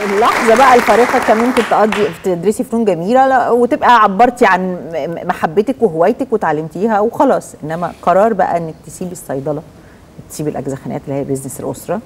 اللحظه بقى الفارقه كان ممكن تقضي تدرسي فنون جميله لا- وتبقى عبرتي عن م- محبتك وهوايتك وتعلمتيها وخلاص انما قرار بقى انك تسيبي الصيدله تسيبي الاجزخانات اللي هي بيزنس الاسره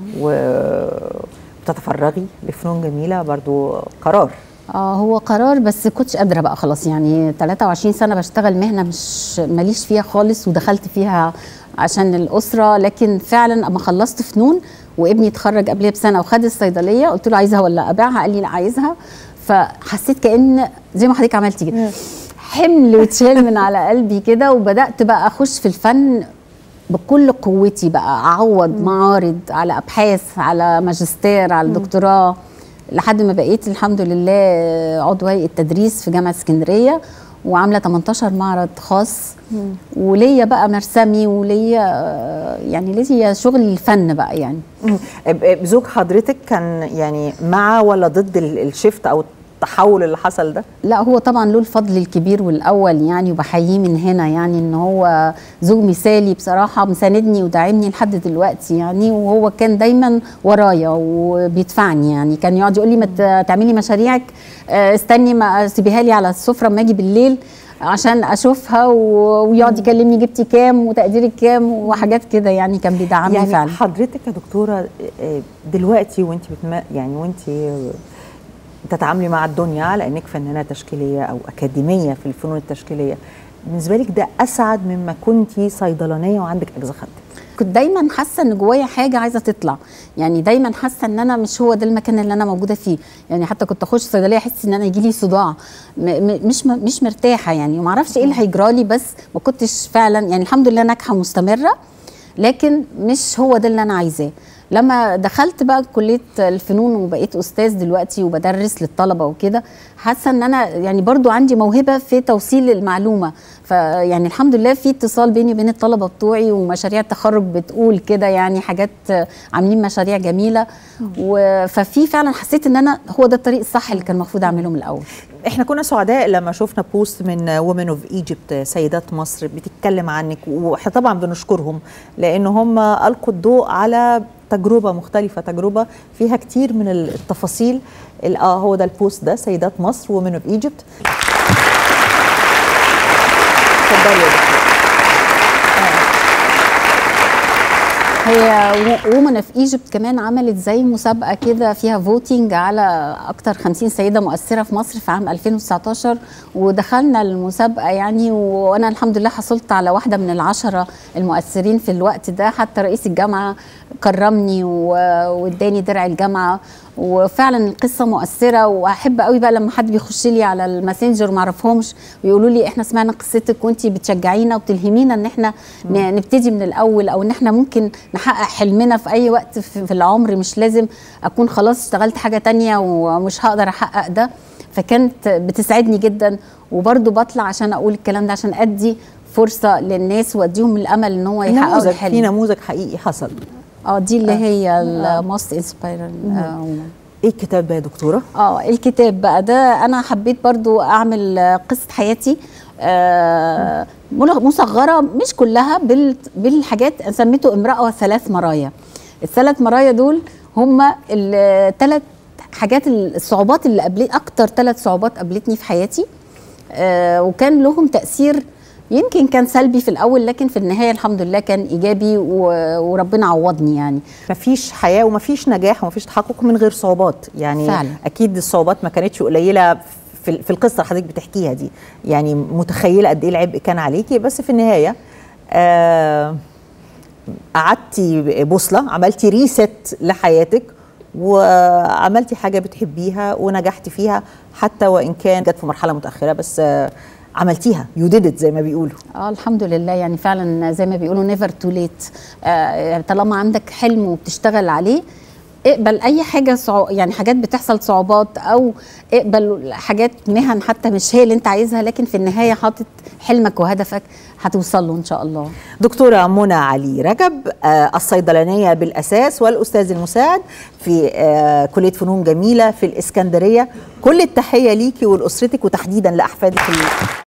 وتتفرغي لفنون جميله برضو قرار اه هو قرار بس كنتش قادره بقى خلاص يعني 23 سنه بشتغل مهنه مش ماليش فيها خالص ودخلت فيها عشان الاسره لكن فعلا اما خلصت فنون وابني اتخرج قبلها بسنه وخد الصيدليه قلت له عايزها ولا ابيعها قال لي لا عايزها فحسيت كان زي ما حضرتك عملتي كده حمل واتشال من على قلبي كده وبدات بقى اخش في الفن بكل قوتي بقى اعوض معارض على ابحاث على ماجستير على دكتوراه لحد ما بقيت الحمد لله عضو هيئه تدريس في جامعه اسكندريه وعامله 18 معرض خاص وليا بقى مرسمي وليا آه، يعني ليا شغل الفن بقى يعني ب- زوج حضرتك كان يعني مع ولا ضد ال- الشيفت او التحول اللي حصل ده لا هو طبعا له الفضل الكبير والاول يعني وبحييه من هنا يعني ان هو زوج مثالي بصراحه مساندني وداعمني لحد دلوقتي يعني وهو كان دايما ورايا وبيدفعني يعني كان يقعد يقول لي ما ت- تعملي مشاريعك آه، استني ما سيبيها لي على السفره اما اجي بالليل عشان اشوفها و- ويقعد يكلمني جبتي كام وتقديرك كام وحاجات كده يعني كان بيدعمني يعني فعلا حضرتك يا دكتوره آه، دلوقتي وانت بتم... يعني وانت تتعاملي مع الدنيا على انك فنانه تشكيليه او اكاديميه في الفنون التشكيليه بالنسبه لك ده اسعد مما كنتي صيدلانيه وعندك اجزخانتك كنت دايما حاسه ان جوايا حاجه عايزه تطلع يعني دايما حاسه ان انا مش هو ده المكان اللي انا موجوده فيه يعني حتى كنت اخش صيدليه احس ان انا يجي لي صداع م م مش م مش مرتاحه يعني وما اعرفش ايه اللي هيجرى لي بس ما كنتش فعلا يعني الحمد لله ناجحه مستمره لكن مش هو ده اللي انا عايزاه لما دخلت بقى كليه الفنون وبقيت استاذ دلوقتي وبدرس للطلبه وكده حاسه ان انا يعني برضو عندي موهبه في توصيل المعلومه فيعني الحمد لله في اتصال بيني وبين الطلبه بتوعي ومشاريع التخرج بتقول كده يعني حاجات عاملين مشاريع جميله و- ففي فعلا حسيت ان انا هو ده الطريق الصح اللي كان المفروض اعمله من الاول احنا كنا سعداء لما شفنا بوست من وومن اوف ايجيبت سيدات مصر بتتكلم عنك واحنا طبعا بنشكرهم لان هم القوا الضوء على تجربه مختلفه تجربه فيها كتير من التفاصيل ال- اه هو ده البوست ده سيدات مصر وومن اوف ايجيبت اتفضلي يا دكتور هي وومن اوف ايجيبت كمان عملت زي مسابقه كده فيها فوتينج على اكتر 50 سيده مؤثره في مصر في عام 2019 ودخلنا المسابقه يعني وانا الحمد لله حصلت على واحده من العشره المؤثرين في الوقت ده حتى رئيس الجامعه كرمني و- واداني درع الجامعه وفعلا القصه مؤثره واحب قوي بقى لما حد بيخش لي على الماسنجر ما اعرفهمش ويقولوا لي احنا سمعنا قصتك وانت بتشجعينا وبتلهمينا ان احنا ن- نبتدي من الاول او ان احنا ممكن نحقق حلمنا في اي وقت في في العمر مش لازم اكون خلاص اشتغلت حاجه تانية ومش هقدر احقق ده فكانت بتسعدني جدا وبرضو بطلع عشان اقول الكلام ده عشان ادي فرصه للناس واديهم الامل ان هو يحققوا نموذج في الحلم نموذج حقيقي حصل اه دي اللي هي الموست انسبايرنج ايه الكتاب ده يا دكتوره اه الكتاب بقى ده انا حبيت برضو اعمل آه، قصه حياتي آه، مل- مصغره مش كلها بال- بالحاجات سميته امراه وثلاث مرايا الثلاث مرايا دول هم الثلاث حاجات الصعوبات اللي قابلت اكتر ثلاث صعوبات قابلتني في حياتي آه، وكان لهم تاثير يمكن كان سلبي في الاول لكن في النهايه الحمد لله كان ايجابي و- وربنا عوضني يعني مفيش حياه ومفيش نجاح ومفيش تحقق من غير صعوبات يعني فعلا. اكيد الصعوبات ما كانتش قليله في في القصه اللي حضرتك بتحكيها دي يعني متخيله قد ايه العبء كان عليكي بس في النهايه آه قعدتي بوصله عملتي ريست لحياتك وعملتي حاجه بتحبيها ونجحتي فيها حتى وان كان جت في مرحله متاخره بس آه عملتيها يو ديد زي ما بيقولوا اه الحمد لله يعني فعلا زي ما بيقولوا نيفر تو ليت طالما عندك حلم وبتشتغل عليه اقبل اي حاجه صعو... يعني حاجات بتحصل صعوبات او اقبل حاجات مهن حتى مش هي اللي انت عايزها لكن في النهايه حاطط حلمك وهدفك هتوصل له ان شاء الله دكتورة منى علي رجب آه، الصيدلانية بالأساس والأستاذ المساعد في آه، كلية فنون جميلة في الإسكندرية كل التحية ليكي ولأسرتك وتحديدا لأحفادك